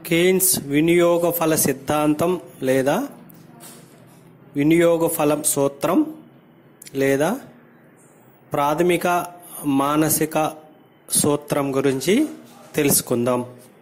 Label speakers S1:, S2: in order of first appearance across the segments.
S1: Cannes వినియోగ ఫల సిద్ధాంతం లేదా వినియోగ ఫలం సూత్రం లేదా ప్రాథమిక మానసిక సూత్రం గురించి తెలుసుకుందాం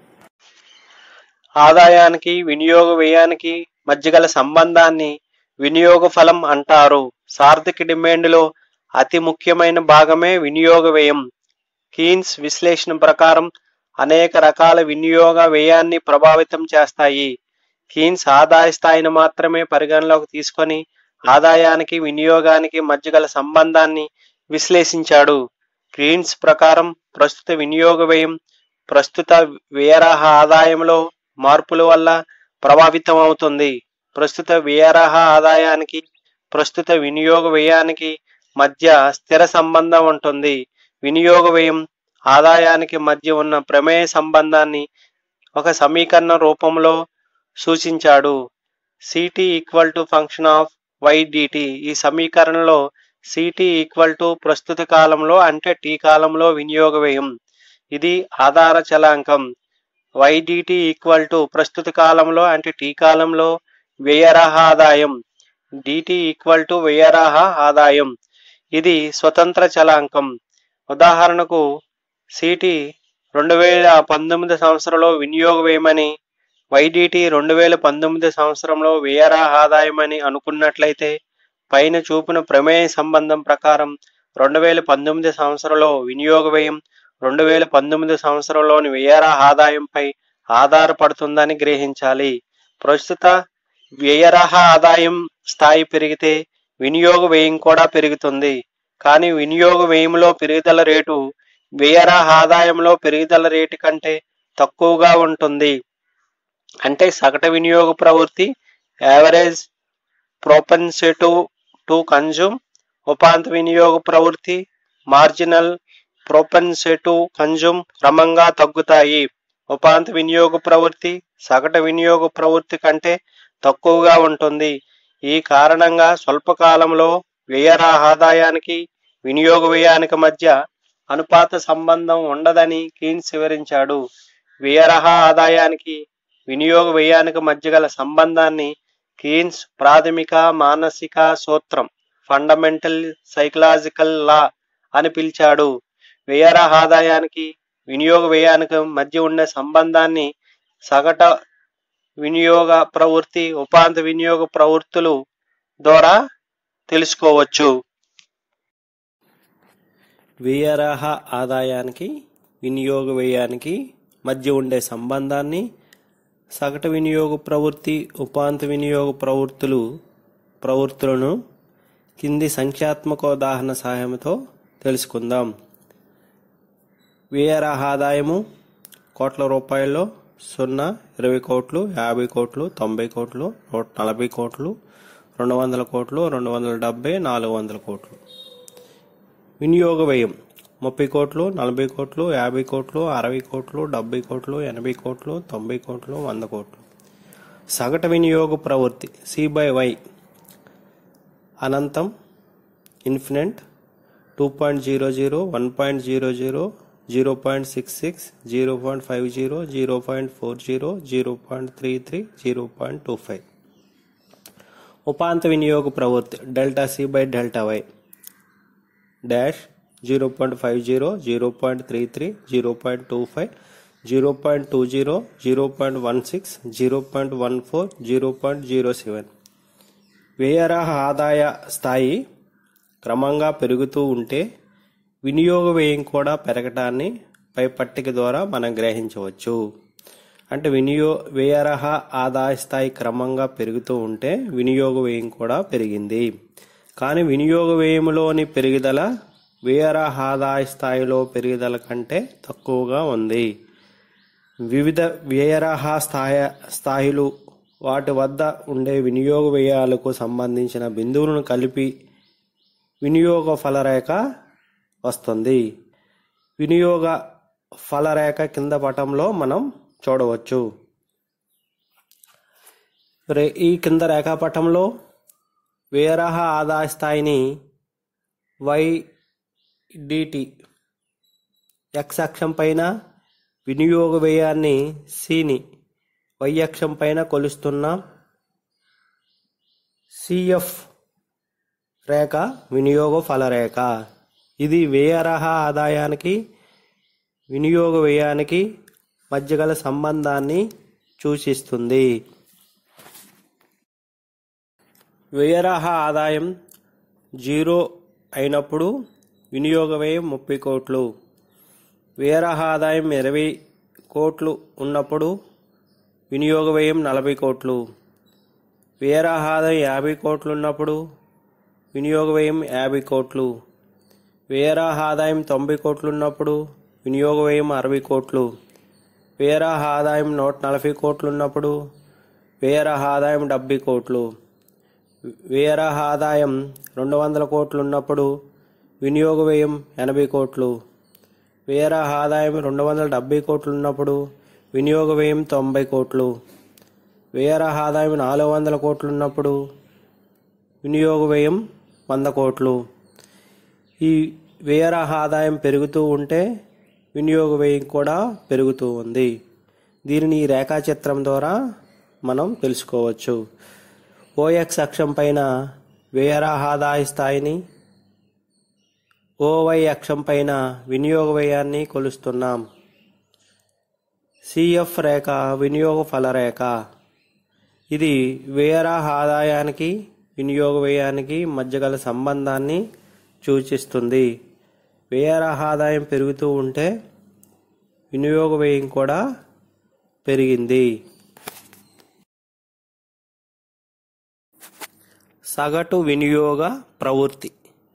S2: ఆదాయానికి వినియోగ వ్యయానికి మధ్య గల సంబంధాన్ని వినియోగ ఫలం అంటారు సార్థక డిమాండ్లో అతి ముఖ్యమైన భాగమే వినియోగ వ్యయం కీన్స్ విశ్లేషణ ప్రకారం అనేక రకాల వినియోగ వ్యయాన్ని ప్రభావితం చేస్తాయి కీన్స్ ఆదాయ స్థాయిని మాత్రమే పరిగణలోకి తీసుకొని ఆదాయానికి వినియోగానికి మధ్య గల సంబంధాన్ని విశ్లేషించాడు కీన్స్ ప్రకారం ప్రస్తుత వినియోగ వ్యయం ప్రస్తుత వ్యయరాహ ఆదాయంలో మార్పుల వల్ల ప్రభావితం అవుతుంది ప్రస్తుత వ్యయరాహ ఆదాయానికి ప్రస్తుత వినియోగ వ్యయానికి మధ్య స్థిర సంబంధం ఉంటుంది వినియోగ వ్యయం ఆదాయానికి మధ్య ఉన్న ప్రమేయ సంబంధాన్ని ఒక సమీకరణ రూపంలో సూచించాడు C T equal to function of Y D T ఈ సమీకరణలో సిటీ ఈక్వల్ టు ప్రస్తుత కాలంలో అంటే టీ కాలంలో వినియోగ వ్యయం ఇది ఆధార చలాంకం వైడిటి ఈక్వల్ టు ప్రస్తుత కాలంలో అంటే టీ కాలంలో వ్యయరాహ ఆదాయం డిటి ఈక్వల్ టు వ్యయరాహ ఆదాయం ఇది స్వతంత్ర చలాంకం ఉదాహరణకు సిటి రెండు వేల పంతొమ్మిది సంవత్సరంలో వినియోగ వ్యయమని వైడిటి రెండు వేల పంతొమ్మిది సంవత్సరంలో వ్యయరాహ ఆదాయం అని అనుకున్నట్లయితే పైన చూపిన ప్రమేయ సంబంధం ప్రకారం రెండు వేల పంతొమ్మిది సంవత్సరంలో వినియోగ వ్యయం రెండు వేల పంతొమ్మిది సంవత్సరంలోని వ్యయరాహ ఆదాయంపై ఆధారపడుతుందని గ్రహించాలి ప్రస్తుత వ్యయరాహ ఆదాయం స్థాయి పెరిగితే వినియోగ వ్యయం కూడా పెరుగుతుంది కానీ వినియోగ వ్యయంలో పెరుగుదల రేటు వ్యయరాహ ఆదాయంలో పెరుగుదల రేటు కంటే తక్కువగా ఉంటుంది అంటే సగటు వినియోగ ప్రవృత్తి యావరేజ్ ప్రోపెన్సిటివ్ టు కన్జ్యూమ్ ఉపాంత వినియోగ ప్రవృత్తి మార్జినల్ ప్రోపెన్సిటివ్ కన్జ్యూమ్ క్రమంగా తగ్గుతాయి ఉపాంత వినియోగ ప్రవృత్తి సగటు వినియోగ ప్రవృత్తి కంటే తక్కువగా ఉంటుంది ఈ కారణంగా స్వల్పకాలంలో వ్యయరాహ ఆదాయానికి వినియోగ వ్యయానికి మధ్య అనుపాత సంబంధం ఉండదని కీన్స్ వివరించాడు వ్యయరాహ ఆదాయానికి వినియోగ వ్యయానికి మధ్య గల సంబంధాన్ని కీన్స్ ప్రాథమిక మానసిక సూత్రం ఫండమెంటల్ సైకలాజికల్ లా అని పిలిచాడు వ్యయరాహ ఆదాయానికి వినియోగ వ్యయానికి మధ్య ఉండే సంబంధాన్ని సగట వినియోగ ప్రవృత్తి ఉపాంత వినియోగ ప్రవృత్తులు ద్వారా తెలుసుకోవచ్చు
S1: వ్యయరాహ ఆదాయానికి వినియోగ వ్యయానికి మధ్య ఉండే సంబంధాన్ని సగటు వినియోగ ప్రవృత్తి ఉపాంత వినియోగ ప్రవృత్తులు ప్రవృత్తులను కింది సంఖ్యాత్మక ఉదాహరణ సహాయంతో తెలుసుకుందాం వ్యయరాహ ఆదాయము కోట్ల రూపాయల్లో సున్నా ఇరవై కోట్లు యాభై కోట్లు తొంభై కోట్లు నూట నలభై కోట్లు రెండు వందల కోట్లు రెండు వందల డెబ్బై నాలుగు వందల కోట్లు వినియోగ వ్యయం ముప్పై కోట్లు నలభై కోట్లు యాభై కోట్లు అరవై కోట్లు డెబ్బై కోట్లు ఎనభై కోట్లు తొంభై కోట్లు వంద కోట్లు సగటు వినియోగ ప్రవృత్తి సి బై వై అనంతం infinite two point zero zero one point zero zero zero point six six zero point five zero zero point four zero zero point three three zero point two five ఉపాంత వినియోగ ప్రవృత్తి delta C by delta Y dash zero point five zero zero point three three zero point two five zero point two zero zero point one six zero point one four zero point zero seven వ్యయరాహ ఆదాయ స్థాయి క్రమంగా పెరుగుతూ ఉంటే వినియోగ వ్యయం కూడా పెరగటాన్ని పై పట్టిక ద్వారా మనం గ్రహించవచ్చు అంటే వినియో వ్యయరాహ ఆదాయ స్థాయి క్రమంగా పెరుగుతూ ఉంటే వినియోగ వ్యయం కూడా పెరిగింది కానీ వినియోగ వ్యయంలోని పెరుగుదల వ్యయరాహ ఆదాయ స్థాయిలో పెరుగుదల కంటే తక్కువగా ఉంది వివిధ వ్యయరాహ స్థాయి స్థాయిలు వాటి వద్ద ఉండే వినియోగ వ్యయాలకు సంబంధించిన బిందువులను కలిపి వినియోగ ఫలరేఖ వస్తుంది వినియోగ ఫలరేఖ కింద పటంలో మనం చూడవచ్చు రే- ఈ కింద రేఖాపటంలో వేరహ ఆదాయ స్థాయిని వై డిటి ఎక్స్ అక్షం పైన వినియోగ వ్యయాన్ని సిని వై అక్షం పైన కొలుస్తున్న సిఎఫ్ రేఖ వినియోగ ఫలరేఖ ఇది వ్యయరహ ఆదాయానికి వినియోగ వ్యయానికి మధ్య గల సంబంధాన్ని సూచిస్తుంది వ్యయరహ ఆదాయం జీరో అయినప్పుడు వినియోగ వ్యయం ముప్పై కోట్లు వ్యయరహ ఆదాయం ఇరవై కోట్లు ఉన్నప్పుడు వినియోగ వ్యయం నలభై కోట్లు వ్యయరహ ఆదాయం యాభై కోట్లు ఉన్నప్పుడు వినియోగ వ్యయం యాభై కోట్లు వ్యయరహ ఆదాయం తొంభై కోట్లు ఉన్నప్పుడు వినియోగ వ్యయం అరవై కోట్లు వ్యయరహ ఆదాయం నూట నలభై కోట్లు ఉన్నప్పుడు వ్యయరహ ఆదాయం డెబ్బై కోట్లు వ్యయరహ ఆదాయం రెండు వందల కోట్లు ఉన్నప్పుడు వినియోగ వ్యయం ఎనభై కోట్లు వ్యయరహ ఆదాయం రెండు వందల డెబ్బై కోట్లు ఉన్నప్పుడు వినియోగ వ్యయం తొంభై కోట్లు వ్యయరహ ఆదాయం నాలుగు వందల కోట్లు ఉన్నప్పుడు వినియోగ వ్యయం వంద కోట్లు ఈ వ్యయరహ ఆదాయం పెరుగుతూ ఉంటే వినియోగ వ్యయం కూడా పెరుగుతూ ఉంది దీనిని ఈ రేఖాచిత్రం ద్వారా మనం తెలుసుకోవచ్చు ఓఎక్స్ అక్షం పైన వ్యయరహ ఆదాయ స్థాయిని ఓవై అక్షం పైన వినియోగ వ్యయాన్ని కొలుస్తున్నాం సిఎఫ్ రేఖ వినియోగ ఫల రేఖ ఇది వ్యయరహ ఆదాయానికి వినియోగ వ్యయానికి మధ్య గల సంబంధాన్ని సూచిస్తుంది వ్యయరహ ఆదాయం పెరుగుతూ ఉంటే వినియోగ వ్యయం కూడా పెరిగింది సగటు వినియోగ ప్రవృత్తి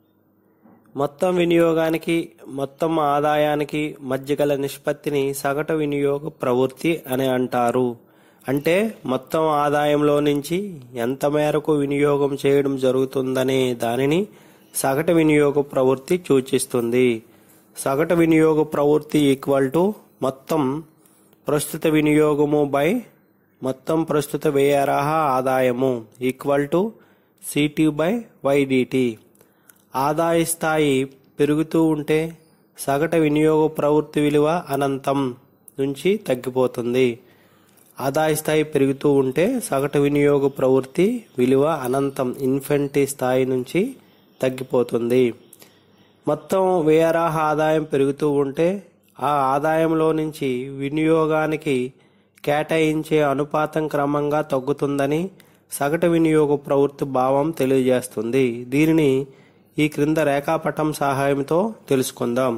S1: మొత్తం వినియోగానికి మొత్తం ఆదాయానికి మధ్య గల నిష్పత్తిని సగటు వినియోగ ప్రవృత్తి అని అంటారు అంటే మొత్తం ఆదాయంలో నుంచి ఎంత మేరకు వినియోగం చేయడం జరుగుతుందనే దానిని సగటు వినియోగ ప్రవృత్తి సూచిస్తుంది సగటు వినియోగ ప్రవృత్తి ఈక్వల్ టు మొత్తం ప్రస్తుత వినియోగము బై మొత్తం ప్రస్తుత వ్యయరహ ఆదాయము equal to C T by Y D T ఆదాయ స్థాయి పెరుగుతూ ఉంటే సగటు వినియోగ ప్రవృత్తి విలువ అనంతం నుంచి తగ్గిపోతుంది ఆదాయ స్థాయి పెరుగుతూ ఉంటే సగటు వినియోగ ప్రవృత్తి విలువ అనంతం ఇన్ఫినిటీ స్థాయి నుంచి తగ్గిపోతుంది మొత్తం వ్యయరాహ ఆదాయం పెరుగుతూ ఉంటే ఆ ఆదాయంలో నుంచి వినియోగానికి కేటాయించే అనుపాతం క్రమంగా తగ్గుతుందని సగటు వినియోగ ప్రవృత్తి భావం తెలియజేస్తుంది దీనిని ఈ క్రింద రేఖాపటం సహాయంతో తెలుసుకుందాం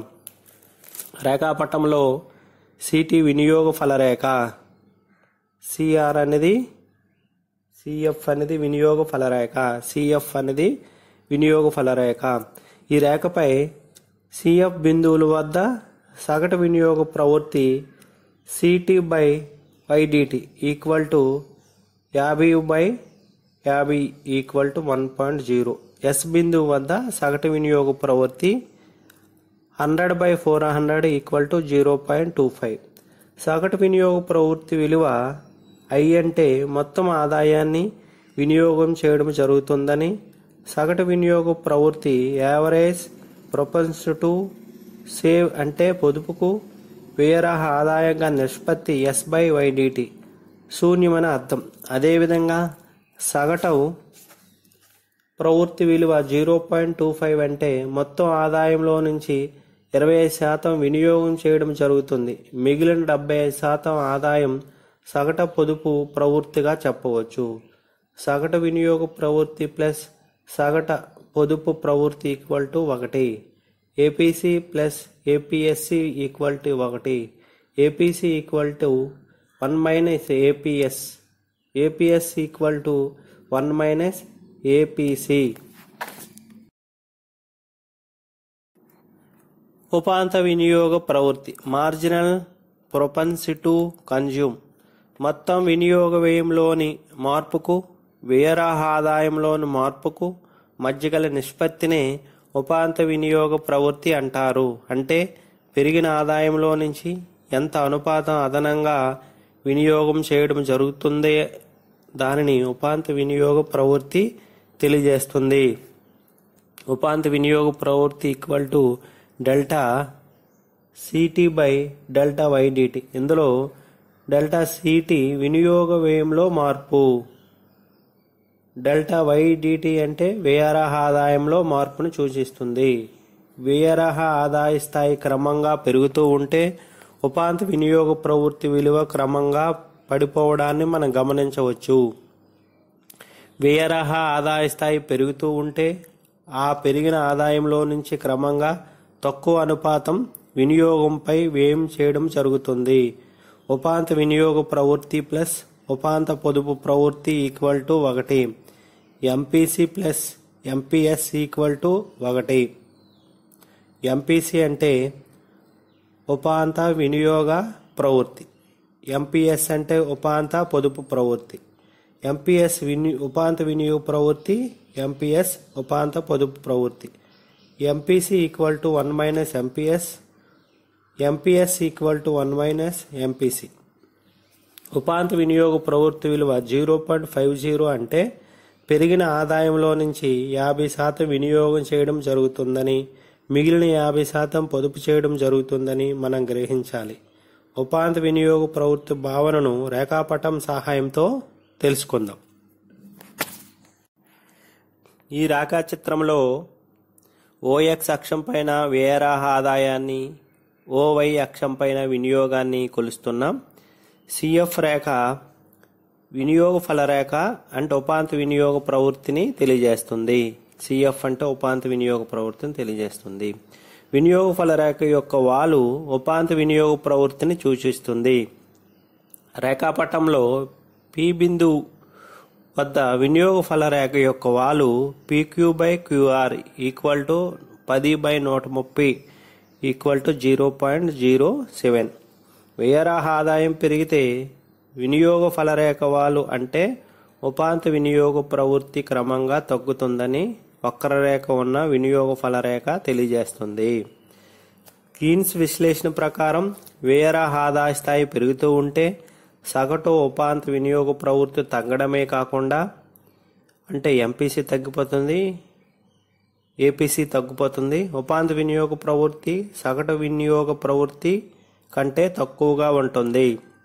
S1: రేఖాపటంలో సిటీ వినియోగ ఫలరేఖ సిఆర్ అనేది సిఎఫ్ అనేది వినియోగ ఫలరేఖ సిఎఫ్ అనేది వినియోగ ఫలరేఖ ఈ రేఖపై సిఎఫ్ బిందువుల వద్ద సగటు వినియోగ ప్రవృత్తి C T by Y D T equal to యాభై బై యాభై equal to one point zero S బిందువు వద్ద సగటు వినియోగ ప్రవృత్తి hundred by four hundred equal to zero point two five సగటు వినియోగ ప్రవృత్తి విలువ ఐ అంటే మొత్తం ఆదాయాన్ని వినియోగం చేయడం జరుగుతుందని సగటు వినియోగ ప్రవృత్తి యావరేజ్ ప్రొపన్స్ టు సేవ్ అంటే పొదుపుకు వ్యయరహ ఆదాయంగా నిష్పత్తి ఎస్ బై వైడిటి శూన్యమని అర్థం అదేవిధంగా సగటు ప్రవృత్తి విలువ జీరో పాయింట్ టూ ఫైవ్ అంటే మొత్తం ఆదాయంలో నుంచి ఇరవై ఐదు శాతం వినియోగం చేయడం జరుగుతుంది మిగిలిన డెబ్బై ఐదు శాతం ఆదాయం సగటు పొదుపు ప్రవృత్తిగా చెప్పవచ్చు సగటు వినియోగ ప్రవృత్తి ప్లస్ సగటు పొదుపు ప్రవృత్తి ఈక్వల్ టు ఒకటి APC plus APS equal to ఒకటి APC equal to one minus APS APS equal to one minus APC ఉపాంత వినియోగ ప్రవృత్తి మార్జినల్ ప్రొపన్సి టు కన్జ్యూమ్ మొత్తం వినియోగ వ్యయంలోని మార్పుకు వ్యయరాహ ఆదాయంలోని మార్పుకు మధ్య గల నిష్పత్తినే ఉపాంత వినియోగ ప్రవృత్తి అంటారు అంటే పెరిగిన ఆదాయంలో నుంచి ఎంత అనుపాతం అదనంగా వినియోగం చేయడం జరుగుతుందే దానిని ఉపాంత వినియోగ ప్రవృత్తి తెలియజేస్తుంది ఉపాంత వినియోగ ప్రవృత్తి equal to delta C T by delta Y D T ఇందులో డెల్టా సిటి వినియోగ వ్యయంలో మార్పు డెల్టా వైడిటి అంటే వ్యయరాహ ఆదాయంలో మార్పును సూచిస్తుంది వ్యయరాహ ఆదాయ స్థాయి క్రమంగా పెరుగుతూ ఉంటే ఉపాంత వినియోగ ప్రవృత్తి విలువ క్రమంగా పడిపోవడాన్ని మనం గమనించవచ్చు వ్యయరాహ ఆదాయ స్థాయి పెరుగుతూ ఉంటే ఆ పెరిగిన ఆదాయంలో నుంచి క్రమంగా తక్కువ అనుపాతం వినియోగంపై వ్యయం చేయడం జరుగుతుంది ఉపాంత వినియోగ ప్రవృత్తి ప్లస్ ఉపాంత పొదుపు ప్రవృత్తి ఈక్వల్ టు ఒకటి MPC plus MPS equal to ఒకటి ఎంపీసీ అంటే ఉపాంత వినియోగ ప్రవృత్తి ఎంపీఎస్ అంటే ఉపాంత పొదుపు ప్రవృత్తి ఎంపీఎస్ విని ఉపాంత వినియోగ ప్రవృత్తి ఎంపీఎస్ ఉపాంత పొదుపు ప్రవృత్తి MPC equal to one minus MPS MPS equal to one minus MPC ఉపాంత వినియోగ ప్రవృత్తి విలువ జీరో పాయింట్ ఫైవ్ జీరో అంటే పెరిగిన ఆదాయంలో నుంచి యాభై శాతం వినియోగం చేయడం జరుగుతుందని మిగిలిన యాభై శాతం పొదుపు చేయడం జరుగుతుందని మనం గ్రహించాలి ఉపాంత వినియోగ ప్రవృత్తి భావనను రేఖాపటం సహాయంతో తెలుసుకుందాం ఈ రేఖాచిత్రంలో ఓఎక్స్ అక్షం పైన వ్యయరాహ ఆదాయాన్ని ఓవై అక్షం పైన వినియోగాన్ని కొలుస్తున్నాం సిఎఫ్ రేఖ వినియోగ ఫల రేఖ అంటే ఉపాంత వినియోగ ప్రవృత్తిని తెలియజేస్తుంది సిఎఫ్ అంటే ఉపాంత వినియోగ ప్రవృత్తిని తెలియజేస్తుంది వినియోగ ఫల రేఖ యొక్క వాలు ఉపాంత వినియోగ ప్రవృత్తిని సూచిస్తుంది రేఖాపటంలో పి బిందువు వద్ద వినియోగ ఫల రేఖ యొక్క వాలు PQ by QR equal to పది బై నూట ముప్పై equal to zero point zero seven వ్యయరాహ ఆదాయం పెరిగితే వినియోగ ఫలరేఖ వాలు అంటే ఉపాంత వినియోగ ప్రవృత్తి క్రమంగా తగ్గుతుందని వక్రరేఖ ఉన్న వినియోగ ఫలరేఖ తెలియజేస్తుంది కీన్స్ విశ్లేషణ ప్రకారం వ్యయరాహ ఆదాయ స్థాయి పెరుగుతూ ఉంటే సగటు ఉపాంత వినియోగ ప్రవృత్తి తగ్గడమే కాకుండా అంటే ఎంపీసీ తగ్గిపోతుంది ఏపీసీ తగ్గిపోతుంది ఉపాంత వినియోగ ప్రవృత్తి సగటు వినియోగ ప్రవృత్తి కంటే తక్కువగా ఉంటుంది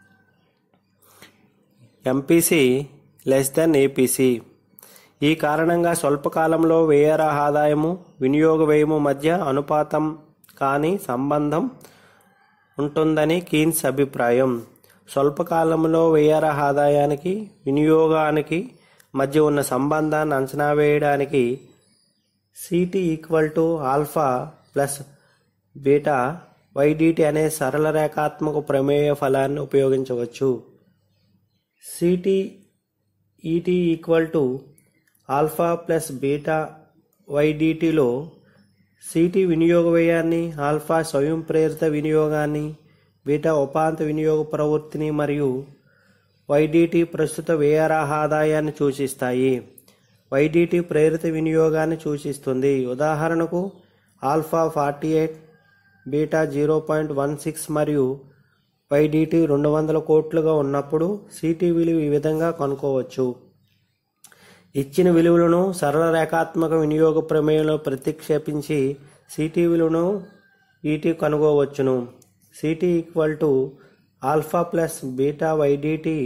S1: ఎంపీసీ లెస్ దెన్ ఏపీసీ ఈ కారణంగా స్వల్పకాలంలో వ్యయరాహ ఆదాయము వినియోగ వ్యయము మధ్య అనుపాతం కాని సంబంధం ఉంటుందని కీన్స్ అభిప్రాయం స్వల్పకాలంలో వ్యయరాహ ఆదాయానికి వినియోగానికి మధ్య ఉన్న సంబంధాన్ని అంచనా వేయడానికి C T equal to alpha plus beta Y D T అనే సరళ రేఖాత్మక ప్రమేయ ఫలాన్ని ఉపయోగించవచ్చు సిటీ ఈటీ equal to alpha plus beta వైడిటిలో సిటీ వినియోగ వ్యయాన్ని ఆల్ఫా స్వయం ప్రేరిత వినియోగాన్ని బీటా ఉపాంత వినియోగ ప్రవృత్తిని మరియు వైడిటి ప్రస్తుత వ్యయరాహ ఆదాయాన్ని సూచిస్తాయి వైడిటి ప్రేరిత వినియోగాన్ని సూచిస్తుంది ఉదాహరణకు alpha forty eight beta zero point one six మరియు వైడిటి రెండు వందల కోట్లుగా ఉన్నప్పుడు సిటీ విలువ ఈ విధంగా కనుక్కోవచ్చు ఇచ్చిన విలువలను సరళ రేఖాత్మక వినియోగ ప్రమేయంలో ప్రతిక్షేపించి సిటీ విలువను ఈటీ కనుగోవచ్చును C T equal to alpha plus beta Y D T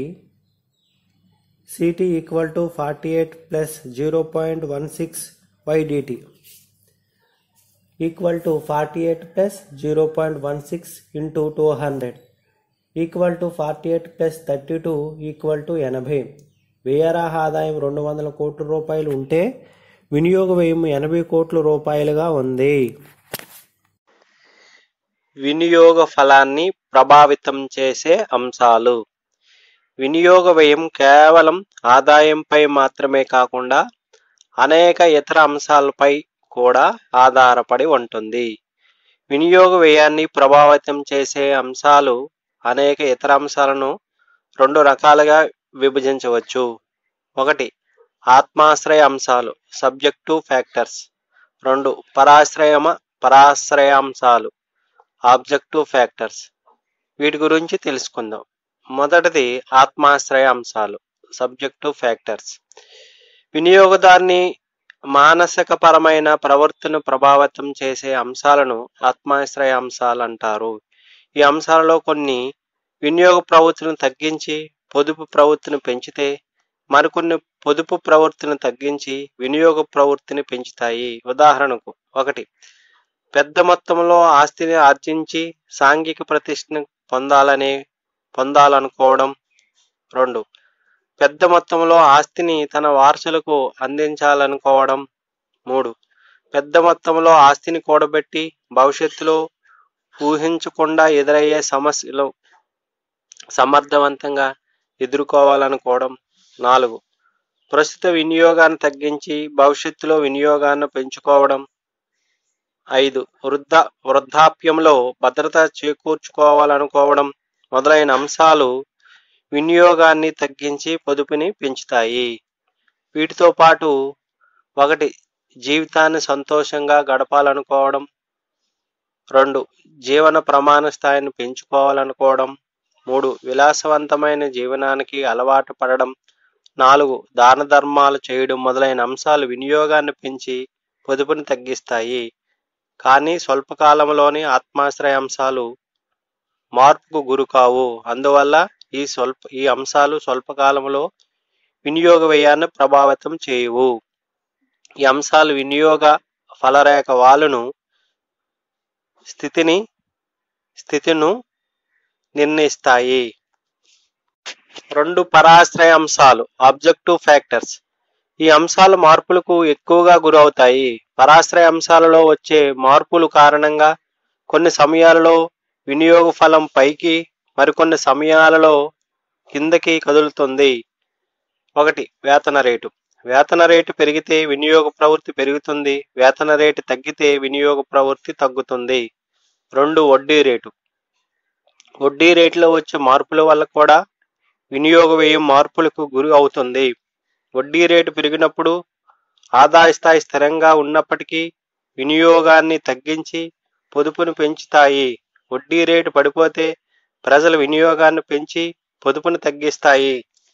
S1: C T equal to forty eight plus zero point one six Y D T equal to forty eight plus zero point one six into two hundred equal to forty eight plus thirty two equal to ఎనభై వ్యయరాహ ఆదాయం రెండు వందల కోట్ల రూపాయలు ఉంటే వినియోగ వ్యయం ఎనభై కోట్ల రూపాయలుగా ఉంది
S2: వినియోగ ఫలాన్ని ప్రభావితం చేసే అంశాలు వినియోగ వ్యయం కేవలం ఆదాయంపై మాత్రమే కాకుండా అనేక ఇతర అంశాలపై కూడా ఆధారపడి ఉంటుంది వినియోగ వ్యయాన్ని ప్రభావితం చేసే అంశాలు అనేక ఇతర అంశాలను రెండు రకాలుగా విభజించవచ్చు ఒకటి ఆత్మాశ్రయ అంశాలు సబ్జెక్టివ్ ఫ్యాక్టర్స్ రెండు పరాశ్రయమ పరాశ్రయాంశాలు ఆబ్జెక్టివ్ ఫ్యాక్టర్స్ వీటి గురించి తెలుసుకుందాం మొదటిది ఆత్మాశ్రయ అంశాలు సబ్జెక్టివ్ ఫ్యాక్టర్స్ వినియోగదారుని మానసిక పరమైన ప్రవర్తన ప్రభావితం చేసే అంశాలను ఆత్మాశ్రయ అంశాలు అంటారు ఈ అంశాలలో కొన్ని వినియోగ ప్రవృత్తిని తగ్గించి పొదుపు ప్రవృత్తిని పెంచితే మరికొన్ని పొదుపు ప్రవృత్తిని తగ్గించి వినియోగ ప్రవృత్తిని పెంచుతాయి ఉదాహరణకు ఒకటి పెద్ద మొత్తంలో ఆస్తిని ఆర్జించి సాంఘిక ప్రతిష్టను పొందాలనే పొందాలనుకోవడం రెండు పెద్ద మొత్తంలో ఆస్తిని తన వారసులకు అందించాలనుకోవడం మూడు పెద్ద మొత్తంలో ఆస్తిని కూడబెట్టి భవిష్యత్తులో ఊహించకుండా ఎదురయ్యే సమస్యలు సమర్థవంతంగా ఎదుర్కోవాలనుకోవడం నాలుగు ప్రస్తుత వినియోగాన్ని తగ్గించి భవిష్యత్తులో వినియోగాన్ని పెంచుకోవడం ఐదు వృద్ధ వృద్ధాప్యంలో భద్రత చేకూర్చుకోవాలనుకోవడం మొదలైన అంశాలు వినియోగాన్ని తగ్గించి పొదుపుని పెంచుతాయి వీటితో పాటు ఒకటి జీవితాన్ని సంతోషంగా గడపాలనుకోవడం రెండు జీవన ప్రమాణ స్థాయిని పెంచుకోవాలనుకోవడం మూడు విలాసవంతమైన జీవనానికి అలవాటు పడడం నాలుగు దాన ధర్మాలు చేయడం మొదలైన అంశాలు వినియోగాన్ని పెంచి పొదుపుని తగ్గిస్తాయి కానీ స్వల్పకాలంలోని ఆత్మాశ్రయ అంశాలు మార్పుకు గురికావు అందువల్ల ఈ స్వల్ప ఈ అంశాలు స్వల్పకాలంలో వినియోగ వ్యయాన్ని ప్రభావితం చేయవు ఈ అంశాలు వినియోగ ఫలరేఖ వాలును స్థితిని స్థితిను నిర్ణయిస్తాయి రెండు పరాశ్రయ అంశాలు ఆబ్జెక్టివ్ ఫ్యాక్టర్స్ ఈ అంశాలు మార్పులకు ఎక్కువగా గురవుతాయి పరాశ్రయ అంశాలలో వచ్చే మార్పులు కారణంగా కొన్ని సమయాలలో వినియోగ ఫలం పైకి మరికొన్ని సమయాలలో కిందకి కదులుతుంది ఒకటి వేతన రేటు వేతన రేటు పెరిగితే వినియోగ ప్రవృత్తి పెరుగుతుంది వేతన రేటు తగ్గితే వినియోగ ప్రవృత్తి తగ్గుతుంది రెండు వడ్డీ రేటు వడ్డీ రేటులో వచ్చే మార్పుల వల్ల కూడా వినియోగ వ్యయం మార్పులకు గురి అవుతుంది వడ్డీ రేటు పెరిగినప్పుడు ఆదాయ స్థాయి స్థిరంగా ఉన్నప్పటికీ వినియోగాన్ని తగ్గించి పొదుపును పెంచుతాయి వడ్డీ రేటు పడిపోతే ప్రజల వినియోగాన్ని పెంచి పొదుపును తగ్గిస్తాయి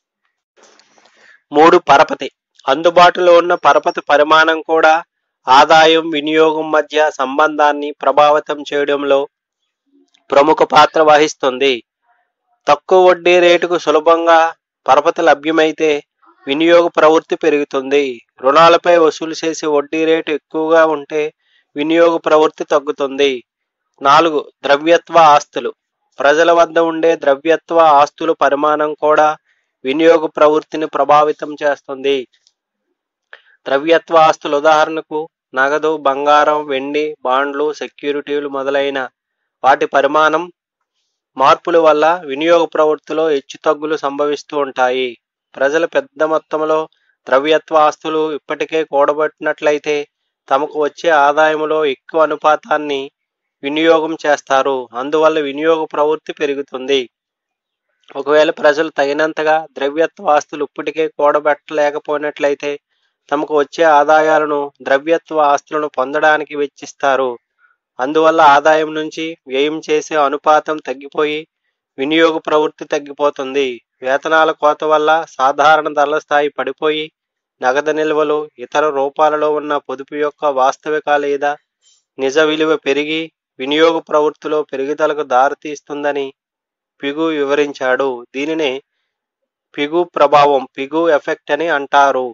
S2: మూడు పరపతి అందుబాటులో ఉన్న పరపతి పరిమాణం కూడా ఆదాయం వినియోగం మధ్య సంబంధాన్ని ప్రభావితం చేయడంలో ప్రముఖ పాత్ర వహిస్తుంది తక్కువ వడ్డీ రేటుకు సులభంగా పరపతి లభ్యమైతే వినియోగ ప్రవృత్తి పెరుగుతుంది రుణాలపై వసూలు చేసే వడ్డీ రేటు ఎక్కువగా ఉంటే వినియోగ ప్రవృత్తి తగ్గుతుంది నాలుగు ద్రవ్యత్వ ఆస్తులు ప్రజల వద్ద ఉండే ద్రవ్యత్వ ఆస్తుల పరిమాణం కూడా వినియోగ ప్రవృత్తిని ప్రభావితం చేస్తుంది ద్రవ్యత్వ ఆస్తులు ఉదాహరణకు నగదు బంగారం వెండి బాండ్లు సెక్యూరిటీలు మొదలైన వాటి పరిమాణం మార్పుల వల్ల వినియోగ ప్రవృత్తిలో హెచ్చుతగ్గులు సంభవిస్తూ ఉంటాయి ప్రజలు పెద్ద మొత్తంలో ద్రవ్యత్వ ఆస్తులు ఇప్పటికే కూడబెట్టినట్లయితే తమకు వచ్చే ఆదాయంలో ఎక్కువ అనుపాతాన్ని వినియోగం చేస్తారు అందువల్ల వినియోగ ప్రవృత్తి పెరుగుతుంది ఒకవేళ ప్రజలు తగినంతగా ద్రవ్యత్వ ఆస్తులు ఇప్పటికే కూడబెట్టలేకపోయినట్లయితే తమకు వచ్చే ఆదాయాలను ద్రవ్యత్వ ఆస్తులను పొందడానికి వెచ్చిస్తారు అందువల్ల ఆదాయం నుంచి వ్యయం చేసే అనుపాతం తగ్గిపోయి వినియోగ ప్రవృత్తి తగ్గిపోతుంది వేతనాల కోత వల్ల సాధారణ ధరల స్థాయి పడిపోయి నగదు నిల్వలు ఇతర రూపాలలో ఉన్న పొదుపు యొక్క వాస్తవిక లేదా నిజ విలువ పెరిగి వినియోగ ప్రవృత్తిలో పెరుగుదలకు దారితీస్తుందని పిగు వివరించాడు దీనినే పిగు ప్రభావం పిగు ఎఫెక్ట్ అని అంటారు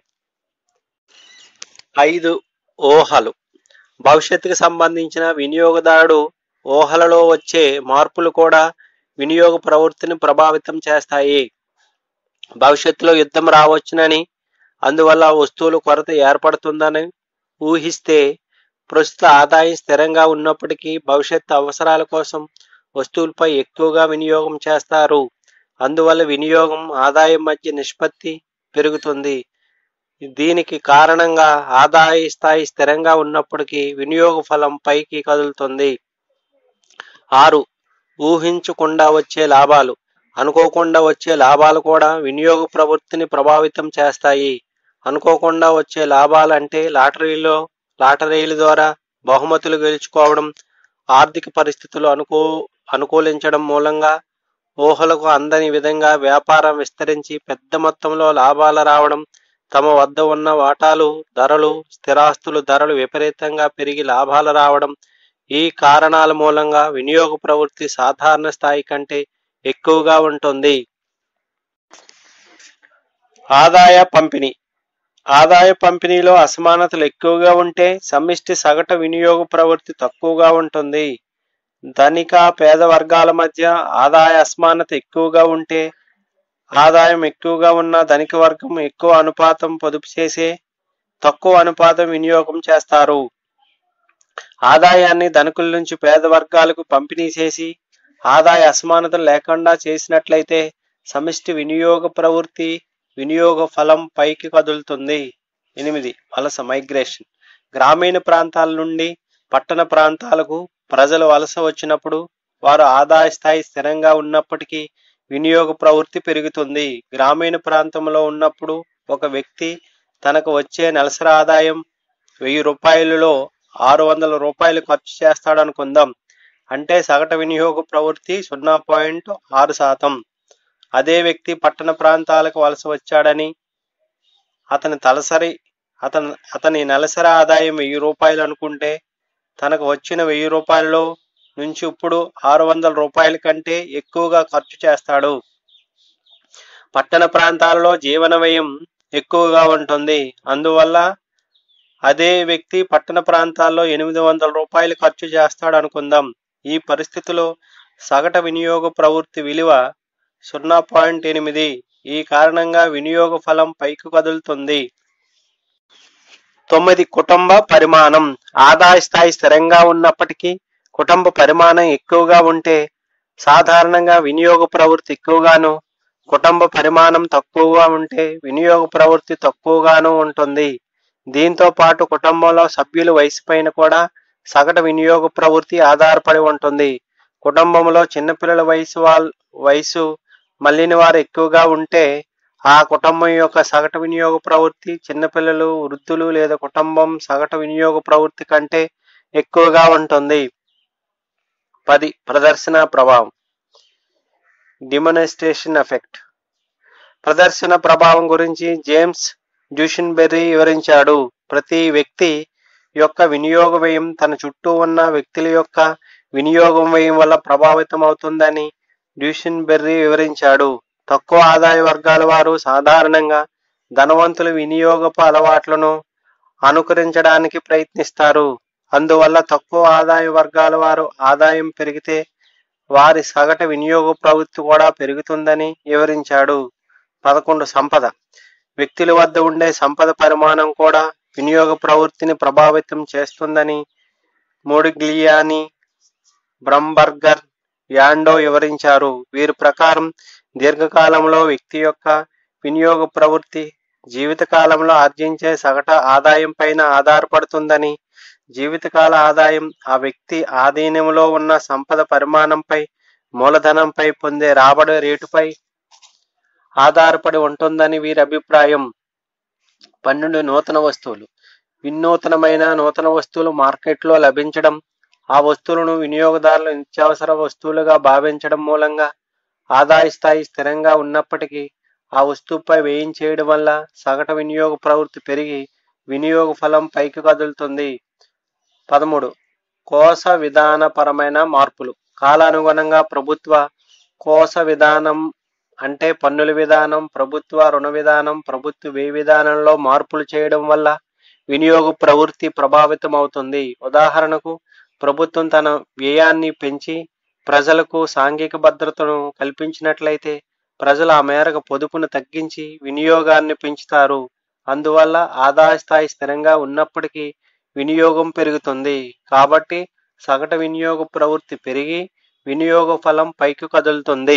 S2: ఐదు ఊహలు భవిష్యత్తుకు సంబంధించిన వినియోగదారుడు ఊహలలో వచ్చే మార్పులు కూడా వినియోగ ప్రవృత్తిని ప్రభావితం చేస్తాయి భవిష్యత్తులో యుద్ధం రావచ్చునని అందువల్ల వస్తువుల కొరత ఏర్పడుతుందని ఊహిస్తే ప్రస్తుత ఆదాయం స్థిరంగా ఉన్నప్పటికీ భవిష్యత్తు అవసరాల కోసం వస్తువులపై ఎక్కువగా వినియోగం చేస్తారు అందువల్ల వినియోగం ఆదాయం మధ్య నిష్పత్తి పెరుగుతుంది దీనికి కారణంగా ఆదాయ స్థాయి స్థిరంగా ఉన్నప్పటికీ వినియోగ ఫలం పైకి కదులుతుంది ఆరు ఊహించకుండా వచ్చే లాభాలు అనుకోకుండా వచ్చే లాభాలు కూడా వినియోగ ప్రవృత్తిని ప్రభావితం చేస్తాయి అనుకోకుండా వచ్చే లాభాలు అంటే లాటరీలో లాటరీల ద్వారా బహుమతులు గెలుచుకోవడం ఆర్థిక పరిస్థితులు అనుకూ అనుకూలించడం మూలంగా ఊహలకు అందని విధంగా వ్యాపారం విస్తరించి పెద్ద మొత్తంలో లాభాలు రావడం తమ వద్ద ఉన్న వాటాలు ధరలు స్థిరాస్తులు ధరలు విపరీతంగా పెరిగి లాభాలు రావడం ఈ కారణాల మూలంగా వినియోగ ప్రవృత్తి సాధారణ స్థాయి కంటే ఎక్కువగా ఉంటుంది ఆదాయ పంపిణీ ఆదాయ పంపిణీలో అసమానతలు ఎక్కువగా ఉంటే సమిష్టి సగటు వినియోగ ప్రవృత్తి తక్కువగా ఉంటుంది ధనిక పేద వర్గాల మధ్య ఆదాయ అసమానత ఎక్కువగా ఉంటే ఆదాయం ఎక్కువగా ఉన్న ధనిక వర్గం ఎక్కువ అనుపాతం పొదుపు చేసే తక్కువ అనుపాతం వినియోగం చేస్తారు ఆదాయాన్ని ధనికుల నుంచి పేద వర్గాలకు పంపిణీ చేసి ఆదాయ అసమానతలు లేకుండా చేసినట్లయితే సమిష్టి వినియోగ ప్రవృత్తి వినియోగ ఫలం పైకి కదులుతుంది ఎనిమిది వలస మైగ్రేషన్ గ్రామీణ ప్రాంతాల నుండి పట్టణ ప్రాంతాలకు ప్రజలు వలస వచ్చినప్పుడు వారు ఆదాయ స్థాయి స్థిరంగా ఉన్నప్పటికీ వినియోగ ప్రవృత్తి పెరుగుతుంది గ్రామీణ ప్రాంతంలో ఉన్నప్పుడు ఒక వ్యక్తి తనకు వచ్చే నెలసరి ఆదాయం వెయ్యి రూపాయలలో ఆరు వందల రూపాయలు ఖర్చు చేస్తాడు అనుకుందాం అంటే సగటు వినియోగ ప్రవృత్తి సున్నా పాయింట్ ఆరు శాతం అదే వ్యక్తి పట్టణ ప్రాంతాలకు వలస వచ్చాడని అతని తలసరి అతని అతని నెలసరి ఆదాయం వెయ్యి రూపాయలు అనుకుంటే తనకు వచ్చిన వెయ్యి రూపాయలలో నుంచి ఇప్పుడు ఆరు వందల రూపాయల కంటే ఎక్కువగా ఖర్చు చేస్తాడు పట్టణ ప్రాంతాలలో జీవన వ్యయం ఎక్కువగా ఉంటుంది అందువల్ల అదే వ్యక్తి పట్టణ ప్రాంతాల్లో ఎనిమిది వందల రూపాయలు ఖర్చు చేస్తాడు అనుకుందాం ఈ పరిస్థితిలో సగటు వినియోగ ప్రవృత్తి విలువ సున్నా పాయింట్ ఎనిమిది ఈ కారణంగా వినియోగ ఫలం పైకి కదులుతుంది తొమ్మిది కుటుంబ పరిమాణం ఆదాయ స్థాయి స్థిరంగా ఉన్నప్పటికీ కుటుంబ పరిమాణం ఎక్కువగా ఉంటే సాధారణంగా వినియోగ ప్రవృత్తి ఎక్కువగాను కుటుంబ పరిమాణం తక్కువగా ఉంటే వినియోగ ప్రవృత్తి తక్కువగాను ఉంటుంది దీంతో పాటు కుటుంబంలో సభ్యుల వయసు పైన కూడా సగటు వినియోగ ప్రవృత్తి ఆధారపడి ఉంటుంది కుటుంబంలో చిన్నపిల్లల వయసు వాళ్ళ వయసు మళ్ళిన వారు ఎక్కువగా ఉంటే ఆ కుటుంబం యొక్క సగటు వినియోగ ప్రవృత్తి చిన్నపిల్లలు వృద్ధులు లేదా కుటుంబం సగటు వినియోగ ప్రవృత్తి కంటే ఎక్కువగా ఉంటుంది పది ప్రదర్శన ప్రభావం డిమోనస్ట్రేషన్ ఎఫెక్ట్ ప్రదర్శన ప్రభావం గురించి జేమ్స్ జూషన్బెర్రీ వివరించాడు ప్రతి వ్యక్తి యొక్క వినియోగ వ్యయం తన చుట్టూ ఉన్న వ్యక్తుల యొక్క వినియోగం వ్యయం వల్ల ప్రభావితం అవుతుందని డ్యూషన్బెర్రీ వివరించాడు తక్కువ ఆదాయ వర్గాల వారు సాధారణంగా ధనవంతుల వినియోగపు అలవాట్లను అనుకరించడానికి ప్రయత్నిస్తారు అందువల్ల తక్కువ ఆదాయ వర్గాల వారు ఆదాయం పెరిగితే వారి సగటు వినియోగ ప్రవృత్తి కూడా పెరుగుతుందని వివరించాడు పదకొండు సంపద వ్యక్తుల వద్ద ఉండే సంపద పరిమాణం కూడా వినియోగ ప్రవృత్తిని ప్రభావితం చేస్తుందని మోడిగ్లియాని బ్రంబర్గర్ యాండో వివరించారు వీరి ప్రకారం దీర్ఘకాలంలో వ్యక్తి యొక్క వినియోగ ప్రవృత్తి జీవితకాలంలో ఆర్జించే సగట ఆదాయం పైన ఆధారపడుతుందని జీవితకాల ఆదాయం ఆ వ్యక్తి ఆధీనంలో ఉన్న సంపద పరిమాణంపై మూలధనంపై పొందే రాబడి రేటుపై ఆధారపడి ఉంటుందని వీరి అభిప్రాయం పన్నెండు నూతన వస్తువులు వినూతనమైన నూతన వస్తువులు మార్కెట్లో లభించడం ఆ వస్తువులను వినియోగదారులు నిత్యావసర వస్తువులుగా భావించడం మూలంగా ఆదాయ స్థాయి స్థిరంగా ఉన్నప్పటికీ ఆ వస్తువుపై వేయించేయడం వల్ల సగటు వినియోగ ప్రవృత్తి పెరిగి వినియోగ ఫలం పైకి కదులుతుంది పదమూడు కోస విధానపరమైన మార్పులు కాలానుగుణంగా ప్రభుత్వ కోస విధానం అంటే పన్నుల విధానం ప్రభుత్వ రుణ విధానం ప్రభుత్వ వ్యయ విధానంలో మార్పులు చేయడం వల్ల వినియోగ ప్రవృత్తి ప్రభావితం అవుతుంది ఉదాహరణకు ప్రభుత్వం తన వ్యయాన్ని పెంచి ప్రజలకు సాంఘిక భద్రతను కల్పించినట్లయితే ప్రజలు ఆ మేరకు పొదుపును తగ్గించి వినియోగాన్ని పెంచుతారు అందువల్ల ఆదాయ స్థాయి స్థిరంగా ఉన్నప్పటికీ వినియోగం పెరుగుతుంది కాబట్టి సగటు వినియోగ ప్రవృత్తి పెరిగి వినియోగ ఫలం పైకి కదులుతుంది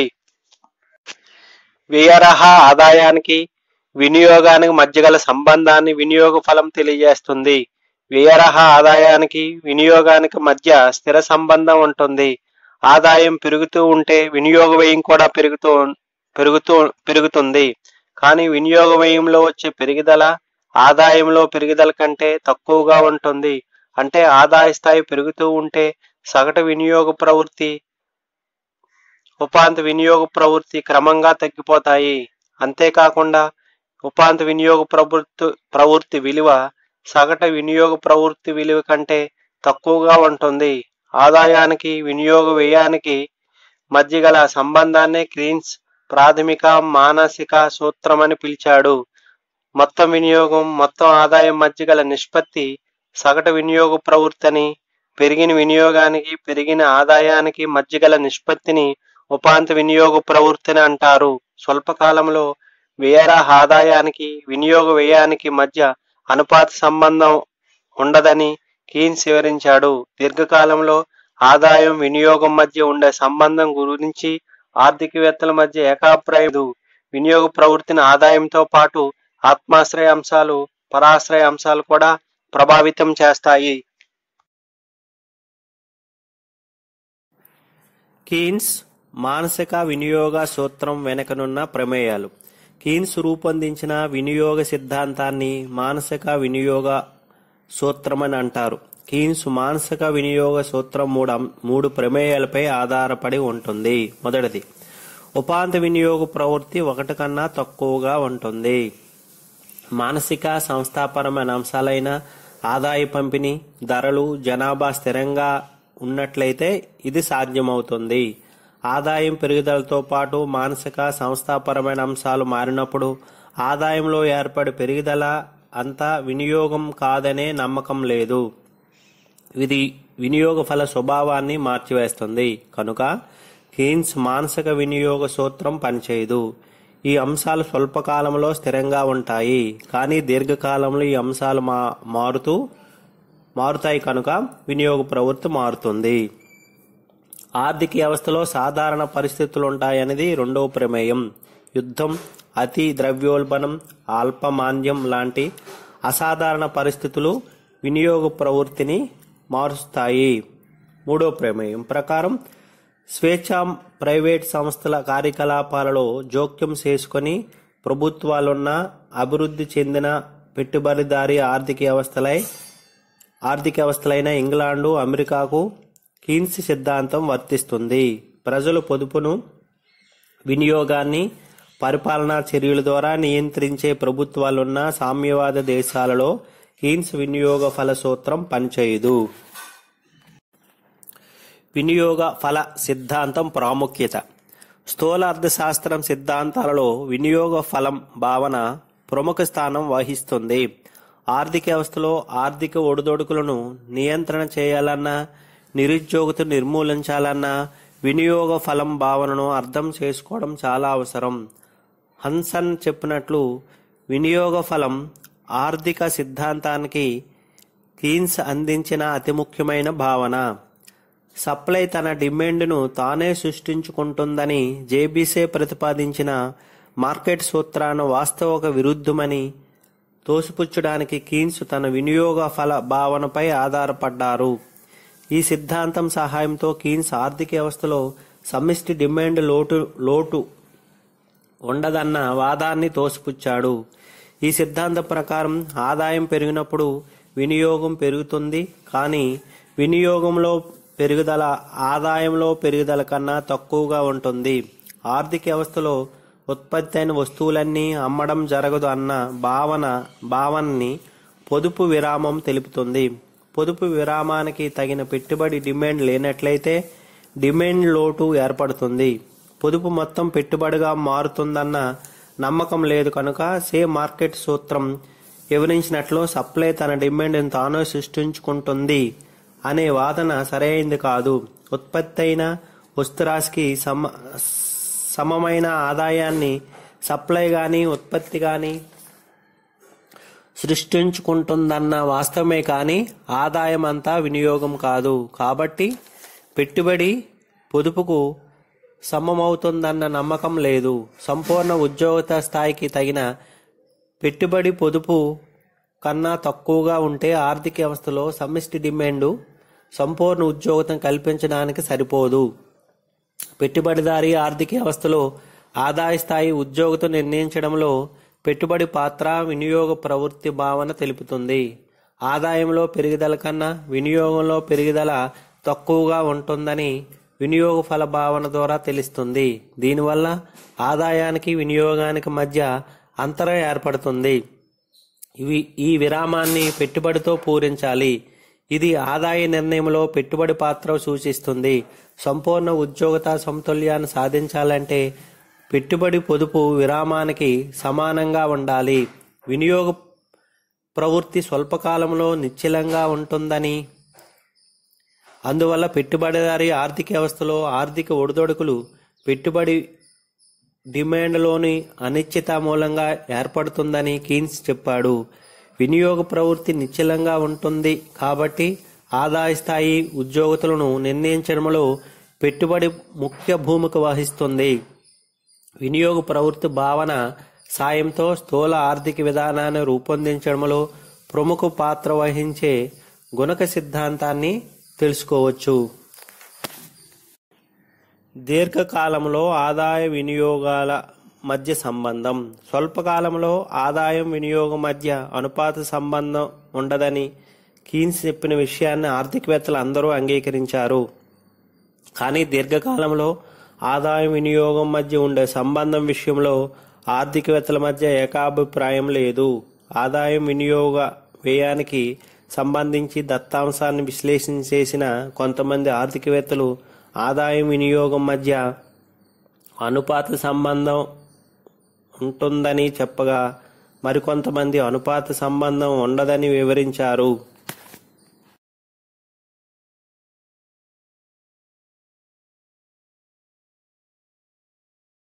S2: వ్యయరహ ఆదాయానికి వినియోగానికి మధ్య గల సంబంధాన్ని వినియోగ ఫలం తెలియజేస్తుంది వ్యయరహ ఆదాయానికి వినియోగానికి మధ్య స్థిర సంబంధం ఉంటుంది ఆదాయం పెరుగుతూ ఉంటే వినియోగ వ్యయం కూడా పెరుగుతూ పెరుగుతూ పెరుగుతుంది కానీ వినియోగ వ్యయంలో వచ్చే పెరుగుదల ఆదాయంలో పెరుగుదల కంటే తక్కువగా ఉంటుంది అంటే ఆదాయ స్థాయి పెరుగుతూ ఉంటే సగటు వినియోగ ప్రవృత్తి ఉపాంత వినియోగ ప్రవృత్తి క్రమంగా తగ్గిపోతాయి అంతేకాకుండా ఉపాంత వినియోగ ప్రవృత్తి ప్రవృత్తి విలువ సగటు వినియోగ ప్రవృత్తి విలువ కంటే తక్కువగా ఉంటుంది ఆదాయానికి వినియోగ వ్యయానికి మధ్య గల సంబంధాన్ని క్రీన్స్ ప్రాథమిక మానసిక సూత్రం అని పిలిచాడు మొత్తం వినియోగం మొత్తం ఆదాయం మధ్య గల నిష్పత్తి సగటు వినియోగ ప్రవృత్తి అని పెరిగిన వినియోగానికి పెరిగిన ఆదాయానికి మధ్య గల నిష్పత్తిని ఉపాంత వినియోగ ప్రవృత్తిని అంటారు స్వల్పకాలంలో వ్యయ ఆదాయానికి వినియోగ వ్యయానికి మధ్య అనుపాత సంబంధం ఉండదని కీన్స్ వివరించాడు దీర్ఘకాలంలో ఆదాయం వినియోగం మధ్య ఉండే సంబంధం గురించి ఆర్థికవేత్తల మధ్య ఏకాభిప్రాయం లేదు. వినియోగ ప్రవృత్తిని ఆదాయంతో పాటు ఆత్మాశ్రయ అంశాలు పరాశ్రయ అంశాలు కూడా ప్రభావితం చేస్తాయి
S1: కీన్స్ మానసిక వినియోగ సూత్రం వెనకనున్న ప్రమేయాలు కీన్స్ రూపొందించిన వినియోగ సిద్ధాంతాన్ని మానసిక వినియోగ సూత్రం అని అంటారు కీన్స్ మానసిక వినియోగ సూత్రం మూడు అం- మూడు ప్రమేయాలపై ఆధారపడి ఉంటుంది మొదటిది ఉపాంత వినియోగ ప్రవృత్తి ఒకటి కన్నా తక్కువగా ఉంటుంది మానసిక సంస్థాపరమైన అంశాలైన ఆదాయ పంపిణీ ధరలు జనాభా స్థిరంగా ఉన్నట్లయితే ఇది సాధ్యమవుతుంది ఆదాయం పెరుగుదలతో పాటు మానసిక సంస్థాపరమైన అంశాలు మారినప్పుడు ఆదాయంలో ఏర్పడే పెరుగుదల అంతా వినియోగం కాదనే నమ్మకం లేదు ఇది వినియోగ ఫల స్వభావాన్ని మార్చివేస్తుంది కనుక కీన్స్ మానసిక వినియోగ సూత్రం పనిచేయదు ఈ అంశాలు స్వల్పకాలంలో స్థిరంగా ఉంటాయి కానీ దీర్ఘకాలంలో ఈ అంశాలు మా మారుతూ మారుతాయి కనుక వినియోగ ప్రవృత్తి మారుతుంది ఆర్థిక వ్యవస్థలో సాధారణ పరిస్థితులు ఉంటాయనేది రెండవ ప్రమేయం యుద్ధం అతి ద్రవ్యోల్బణం అల్పమాంద్యం లాంటి అసాధారణ పరిస్థితులు వినియోగ ప్రవృత్తిని మారుస్తాయి మూడో ప్రమేయం ప్రకారం స్వేచ్ఛ ప్రైవేట్ సంస్థల కార్యకలాపాలలో జోక్యం చేసుకొని ప్రభుత్వాలున్న అభివృద్ధి చెందిన పెట్టుబడిదారీ ఆర్థిక వ్యవస్థలై ఆర్థిక వ్యవస్థలైన ఇంగ్లాండు అమెరికాకు కీన్స్ సిద్ధాంతం వర్తిస్తుంది ప్రజలు పొదుపును వినియోగాన్ని పరిపాలనా చర్యల ద్వారా నియంత్రించే ప్రభుత్వాలున్న సామ్యవాద దేశాలలో కీన్స్ వినియోగ ఫల సూత్రం పనిచేయదు వినియోగ ఫల సిద్ధాంతం ప్రాముఖ్యత స్థూల అర్థశాస్త్రం సిద్ధాంతాలలో వినియోగ ఫలం భావన ప్రముఖ స్థానం వహిస్తుంది ఆర్థిక వ్యవస్థలో ఆర్థిక ఒడిదొడుకులను నియంత్రణ చేయాలన్నా నిరుద్యోగత నిర్మూలించాలన్నా వినియోగ ఫలం భావనను అర్థం చేసుకోవడం చాలా అవసరం హన్సన్ చెప్పినట్లు వినియోగ ఫలం ఆర్థిక సిద్ధాంతానికి కీన్స్ అందించిన అతి ముఖ్యమైన భావన సప్లై తన డిమాండ్ను తానే సృష్టించుకుంటుందని జేబీసే ప్రతిపాదించిన మార్కెట్ సూత్రాన్ని వాస్తవక విరుద్ధమని తోసిపుచ్చడానికి కీన్స్ తన వినియోగ ఫల భావనపై ఆధారపడ్డారు ఈ సిద్ధాంతం సహాయంతో కీన్స్ ఆర్థిక వ్యవస్థలో సమిష్టి డిమాండ్ లోటు లోటు ఉండదన్న వాదాన్ని తోసిపుచ్చాడు ఈ సిద్ధాంతం ప్రకారం ఆదాయం పెరిగినప్పుడు వినియోగం పెరుగుతుంది కానీ వినియోగంలో పెరుగుదల ఆదాయంలో పెరుగుదల కన్నా తక్కువగా ఉంటుంది ఆర్థిక వ్యవస్థలో ఉత్పత్తి అయిన వస్తువులన్నీ అమ్మడం జరగదు అన్న భావన భావనని పొదుపు విరామం తెలుపుతుంది పొదుపు విరామానికి తగిన పెట్టుబడి డిమాండ్ లేనట్లయితే డిమాండ్ లోటు ఏర్పడుతుంది పొదుపు మొత్తం పెట్టుబడిగా మారుతుందన్న నమ్మకం లేదు కనుక సే మార్కెట్ సూత్రం వివరించినట్లు సప్లై తన డిమాండ్ని తాను సృష్టించుకుంటుంది అనే వాదన సరైంది కాదు ఉత్పత్తి అయిన వస్తురాశికి సమ సమమైన ఆదాయాన్ని సప్లై గాని ఉత్పత్తి గాని సృష్టించుకుంటుందన్న వాస్తవమే కానీ ఆదాయం అంతా వినియోగం కాదు కాబట్టి పెట్టుబడి పొదుపుకు సమమవుతుందన్న నమ్మకం లేదు సంపూర్ణ ఉద్యోగత స్థాయికి తగిన పెట్టుబడి పొదుపు కన్నా తక్కువగా ఉంటే ఆర్థిక వ్యవస్థలో సమిష్టి డిమాండ్ సంపూర్ణ ఉద్యోగతం కల్పించడానికి సరిపోదు పెట్టుబడిదారీ ఆర్థిక వ్యవస్థలో ఆదాయ స్థాయి ఉద్యోగత నిర్ణయించడంలో పెట్టుబడి పాత్ర వినియోగ ప్రవృత్తి భావన తెలుపుతుంది ఆదాయంలో పెరుగుదల కన్నా వినియోగంలో పెరుగుదల తక్కువగా ఉంటుందని వినియోగ ఫల భావన ద్వారా తెలుస్తుంది దీనివల్ల ఆదాయానికి వినియోగానికి మధ్య అంతరం ఏర్పడుతుంది ఇవి ఈ విరామాన్ని పెట్టుబడితో పూరించాలి ఇది ఆదాయ నిర్ణయంలో పెట్టుబడి పాత్ర సూచిస్తుంది సంపూర్ణ ఉద్యోగత సమతుల్యాన్ని సాధించాలంటే పెట్టుబడి పొదుపు విరామానికి సమానంగా ఉండాలి వినియోగ ప్రవృత్తి స్వల్పకాలంలో నిశ్చలంగా ఉంటుందని అందువల్ల పెట్టుబడిదారీ ఆర్థిక వ్యవస్థలో ఆర్థిక ఒడిదొడుకులు పెట్టుబడి డిమాండ్లోని అనిశ్చిత మూలంగా ఏర్పడుతుందని కీన్స్ చెప్పాడు వినియోగ ప్రవృత్తి నిశ్చలంగా ఉంటుంది కాబట్టి ఆదాయ స్థాయి ఉద్యోగతులను నిర్ణయించడంలో పెట్టుబడి ముఖ్య భూమిక వహిస్తుంది వినియోగ ప్రవృత్తి భావన సాయంతో స్థూల ఆర్థిక విధానాన్ని రూపొందించడంలో ప్రముఖ పాత్ర వహించే గుణక సిద్ధాంతాన్ని తెలుసుకోవచ్చు దీర్ఘకాలంలో ఆదాయ వినియోగాల మధ్య సంబంధం స్వల్పకాలంలో ఆదాయం వినియోగం మధ్య అనుపాత సంబంధం ఉండదని కీన్స్ చెప్పిన విషయాన్ని ఆర్థికవేత్తలు అందరూ అంగీకరించారు కానీ దీర్ఘకాలంలో ఆదాయం వినియోగం మధ్య ఉండే సంబంధం విషయంలో ఆర్థికవేత్తల మధ్య ఏకాభిప్రాయం లేదు ఆదాయం వినియోగ వ్యయానికి సంబంధించి దత్తాంశాన్ని విశ్లేషణ చేసిన కొంతమంది ఆర్థికవేత్తలు ఆదాయం వినియోగం మధ్య అనుపాత సంబంధం ఉంటుందని చెప్పగా మరికొంతమంది అనుపాత సంబంధం ఉండదని వివరించారు